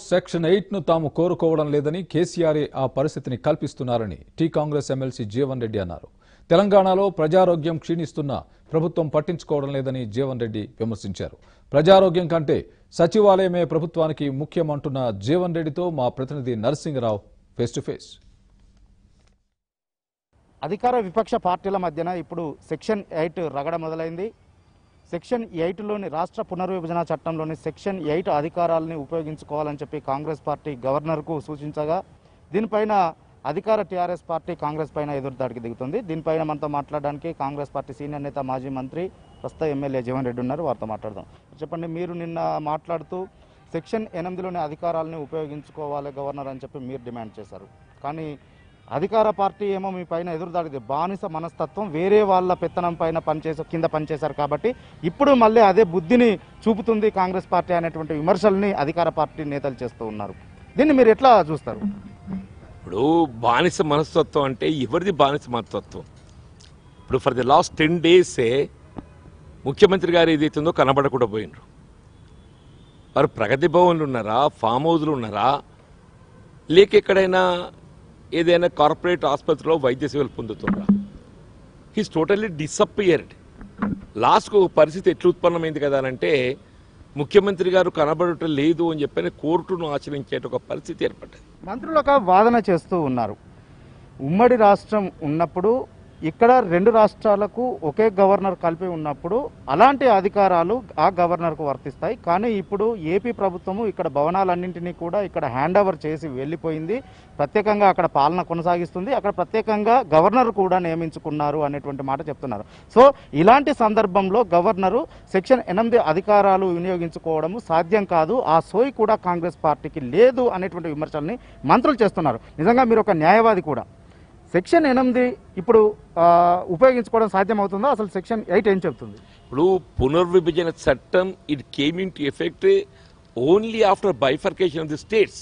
section eight ను తాము కోరుకోవడం లేదని కేసీఆర్ ఆ పరిస్థితిని కల్పిస్తున్నారని టీ కాంగ్రెస్ ఎమ్మెల్సీ జీవన్ రెడ్డి అన్నారు తెలంగాణలో ప్రజారోగ్యం క్షీణిస్తున్న ప్రభుత్వం పట్టించుకోవడం లేదని జీవన్ రెడ్డి విమర్శించారు ప్రజారోగ్యం కంటే సచివాలయమే ప్రభుత్వానికి ముఖ్యమంటున్న జీవన్ రెడ్డితో మా ప్రతినిధి నరసింగరావు ఫేస్ టు ఫేస్ అధికార విపక్ష పార్టీల మధ్యన ఇప్పుడు సెక్షన్ ఎయిట్ రగడ మొదలైంది సెక్షన్ ఎయిట్లోని రాష్ట్ర పునర్విభజన చట్టంలోని సెక్షన్ ఎయిట్ అధికారాలని ఉపయోగించుకోవాలని చెప్పి కాంగ్రెస్ పార్టీ గవర్నర్కు సూచించగా దీనిపైన అధికార టీఆర్ఎస్ పార్టీ కాంగ్రెస్ పైన ఎదురుదాడికి దిగుతుంది దీనిపైన మనతో మాట్లాడడానికి కాంగ్రెస్ పార్టీ సీనియర్ నేత మాజీ మంత్రి ప్రస్తుత ఎమ్మెల్యే జీవన్ రెడ్డి ఉన్నారు వారితో మాట్లాడదాం చెప్పండి మీరు నిన్న మాట్లాడుతూ సెక్షన్ ఎనిమిదిలోని అధికారాలని ఉపయోగించుకోవాలి గవర్నర్ అని చెప్పి మీరు డిమాండ్ చేశారు కానీ అధికార పార్టీ ఏమో మీ పైన ఎదురుదాడిది బానిస మనస్తత్వం వేరే వాళ్ళ పెత్తనం పైన పనిచేసే కింద పనిచేశారు కాబట్టి ఇప్పుడు మళ్ళీ అదే బుద్ధిని చూపుతుంది కాంగ్రెస్ పార్టీ అనేటువంటి విమర్శల్ని అధికార పార్టీ నేతలు చేస్తూ ఉన్నారు దీన్ని మీరు ఎట్లా చూస్తారు ఇప్పుడు బానిస మనస్తత్వం అంటే ఎవరిది బానిస మనస్తత్వం ఇప్పుడు ఫర్ ది లాస్ట్ టెన్ డేసే ముఖ్యమంత్రి గారు ఏదైతుందో కనబడకుండా పోయినరు వారు ప్రగతి భవన్లు ఉన్నారా ఫామ్ హౌస్లు ఉన్నారా లేక ఎక్కడైనా ఏదైనా కార్పొరేట్ ఆసుపత్రిలో వైద్య సేవలు పొందుతున్నారా హీస్ టోటల్లీ డిసప్పియర్డ్ లాస్ట్కు ఒక పరిస్థితి ఎట్లా ఉత్పన్నమైంది కదా అంటే ముఖ్యమంత్రి గారు కనబడటం లేదు అని చెప్పని కోర్టును ఆచరించే ఒక పరిస్థితి ఏర్పడ్డది మంత్రులు ఒక వాదన చేస్తూ ఉన్నారు ఉమ్మడి రాష్ట్రం ఉన్నప్పుడు ఇక్కడ రెండు రాష్ట్రాలకు ఒకే గవర్నర్ కలిపి ఉన్నప్పుడు అలాంటి అధికారాలు ఆ గవర్నర్కు వర్తిస్తాయి కానీ ఇప్పుడు ఏపీ ప్రభుత్వము ఇక్కడ భవనాలన్నింటినీ కూడా ఇక్కడ హ్యాండ్ ఓవర్ చేసి వెళ్ళిపోయింది ప్రత్యేకంగా అక్కడ పాలన కొనసాగిస్తుంది అక్కడ ప్రత్యేకంగా గవర్నర్ కూడా నియమించుకున్నారు అనేటువంటి మాట చెప్తున్నారు సో ఇలాంటి సందర్భంలో గవర్నరు సెక్షన్ ఎనిమిది అధికారాలు వినియోగించుకోవడము సాధ్యం కాదు ఆ సోయి కూడా కాంగ్రెస్ పార్టీకి లేదు అనేటువంటి విమర్శల్ని మంత్రులు చేస్తున్నారు నిజంగా మీరు ఒక న్యాయవాది కూడా సెక్షన్ ఎనిమిది ఇప్పుడు ఆ, ఉపయోగించుకోవడం సాధ్యమవుతుందా అసలు సెక్షన్ ఎయిట్ ఏం చెప్తుంది ఇప్పుడు పునర్విభజన చట్టం it came in to effect only after bifurcation of the states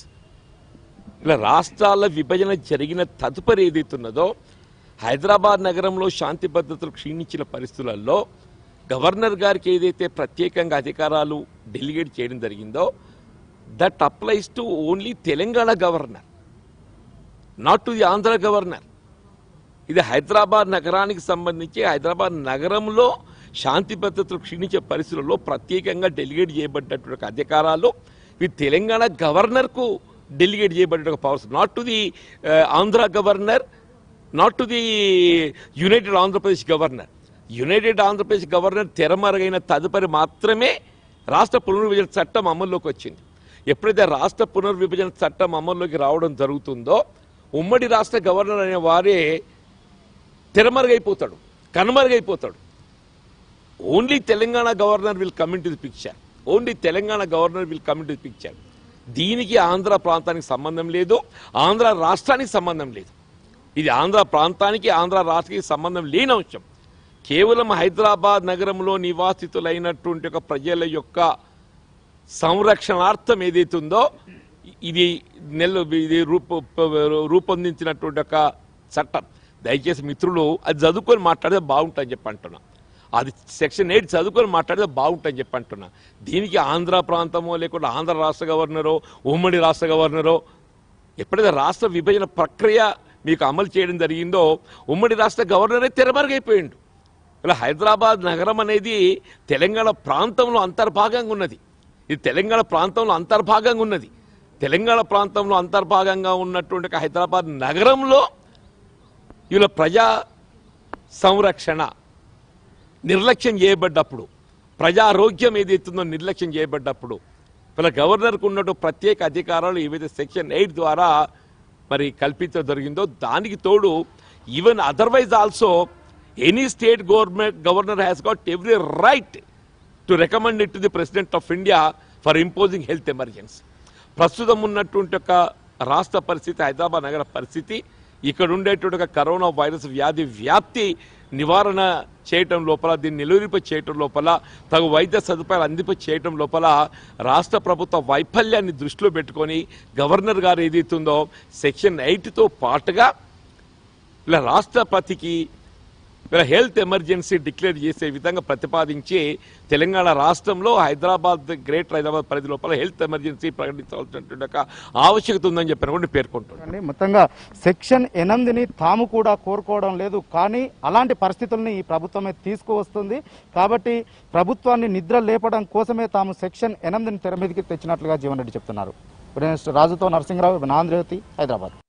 ఇలా రాష్ట్రాల విభజన జరిగిన తదుపరి ఏదైతున్నదో హైదరాబాద్ నగరంలో శాంతి భద్రతలు క్షీణించిన పరిస్థితులలో గవర్నర్ గారికి ఏదైతే ప్రత్యేకంగా అధికారాలు డెలిగేట్ చేయడం జరిగిందో that applies to only Telangana governor not to the Andhra governor ఇది హైదరాబాద్ నగరానికి సంబంధించి హైదరాబాద్ నగరంలో శాంతి భద్రతలు క్షీణించే పరిస్థితుల్లో ప్రత్యేకంగా డెలిగేట్ చేయబడ్డటువంటి అధికారాలు ఇవి తెలంగాణ గవర్నర్కు డెలిగేట్ చేయబడ్డ powers not to the Andhra governor not to the united Andhra Pradesh governor united Andhra Pradesh governor తెరమరుగైన తదుపరి మాత్రమే రాష్ట్ర పునర్విభజన చట్టం అమల్లోకి వచ్చింది ఎప్పుడైతే రాష్ట్ర పునర్విభజన చట్టం అమల్లోకి రావడం జరుగుతుందో ఉమ్మడి రాష్ట్ర గవర్నర్ అనే వారే తెరమరుగైపోతాడు కనుమరుగైపోతాడు only Telangana governor will come in to the picture only Telangana governor will come in to the picture దీనికి ఆంధ్ర ప్రాంతానికి సంబంధం లేదు ఆంధ్ర రాష్ట్రానికి సంబంధం లేదు ఇది ఆంధ్ర ప్రాంతానికి ఆంధ్ర రాష్ట్రానికి సంబంధం లేని అంశం కేవలం హైదరాబాద్ నగరంలో నివాసితులైనటువంటి ఒక ప్రజల యొక్క సంరక్షణార్థం ఏదైతుందో ఇది నెల ఇది రూప రూపొందించినటువంటి ఒక చట్టం దయచేసి మిత్రులు అది చదువుకొని మాట్లాడితే బాగుంటుందని చెప్పి అంటున్నా అది సెక్షన్ ఎయిట్ చదువుకొని మాట్లాడితే బాగుంటుందని చెప్పి అంటున్నా దీనికి ఆంధ్ర ప్రాంతమో లేకుంటే ఆంధ్ర రాష్ట్ర గవర్నరో ఉమ్మడి రాష్ట్ర గవర్నరో ఎప్పుడైతే రాష్ట్ర విభజన ప్రక్రియ మీకు అమలు చేయడం జరిగిందో ఉమ్మడి రాష్ట్ర గవర్నరే తెరమరుగైపోయిండు ఇలా హైదరాబాద్ నగరం అనేది తెలంగాణ ప్రాంతంలో అంతర్భాగంగా ఉన్నది ఇది తెలంగాణ ప్రాంతంలో అంతర్భాగంగా ఉన్నది తెలంగాణ ప్రాంతంలో అంతర్భాగంగా ఉన్నటువంటి ఒక హైదరాబాద్ నగరంలో వీళ్ళ ప్రజా సంరక్షణ నిర్లక్ష్యం చేయబడ్డప్పుడు ప్రజారోగ్యం ఏదైతుందో నిర్లక్ష్యం చేయబడ్డప్పుడు వీళ్ళ గవర్నర్కు ఉన్నట్టు ప్రత్యేక అధికారాలు ఏవైతే సెక్షన్ ఎయిట్ ద్వారా మరి కల్పించడం జరిగిందో దానికి తోడు even otherwise also any state government governor has got every right to recommend it to the president of India for imposing health emergency ప్రస్తుతం ఉన్నటువంటి ఒక రాష్ట్ర పరిస్థితి హైదరాబాద్ నగర పరిస్థితి ఇక్కడ ఉండేటువంటి ఒక కరోనా వైరస్ వ్యాధి వ్యాప్తి నివారణ చేయటం లోపల దీన్ని నిలువరింప చేయటం లోపల తగు వైద్య సదుపాయాలు అందింప చేయటం లోపల రాష్ట్ర ప్రభుత్వ వైఫల్యాన్ని దృష్టిలో పెట్టుకొని గవర్నర్ గారు ఏదైతుందో సెక్షన్ ఎయిట్తో పాటుగా ఇలా రాష్ట్రపతికి ఇలా హెల్త్ ఎమర్జెన్సీ డిక్లేర్ చేసే విధంగా ప్రతిపాదించి తెలంగాణ రాష్ట్రంలో హైదరాబాద్ గ్రేటర్ హైదరాబాద్ పరిధి లోపల హెల్త్ ఎమర్జెన్సీ ప్రకటించాల్సినటువంటి ఒక ఆవశ్యకత ఉందని చెప్పిన కూడా నేను పేర్కొంటున్నాను అండి మొత్తంగా సెక్షన్ ఎనిమిదిని తాము కూడా కోరుకోవడం లేదు కానీ అలాంటి పరిస్థితుల్ని ఈ ప్రభుత్వమే తీసుకువస్తుంది కాబట్టి ప్రభుత్వాన్ని నిద్ర లేపడం కోసమే తాము సెక్షన్ ఎనిమిదిని తెర మీదకి తెచ్చినట్లుగా జీవన్ రెడ్డి చెప్తున్నారు రాజుతో నరసింహరావు ఆంధ్రజ్యోతి హైదరాబాద్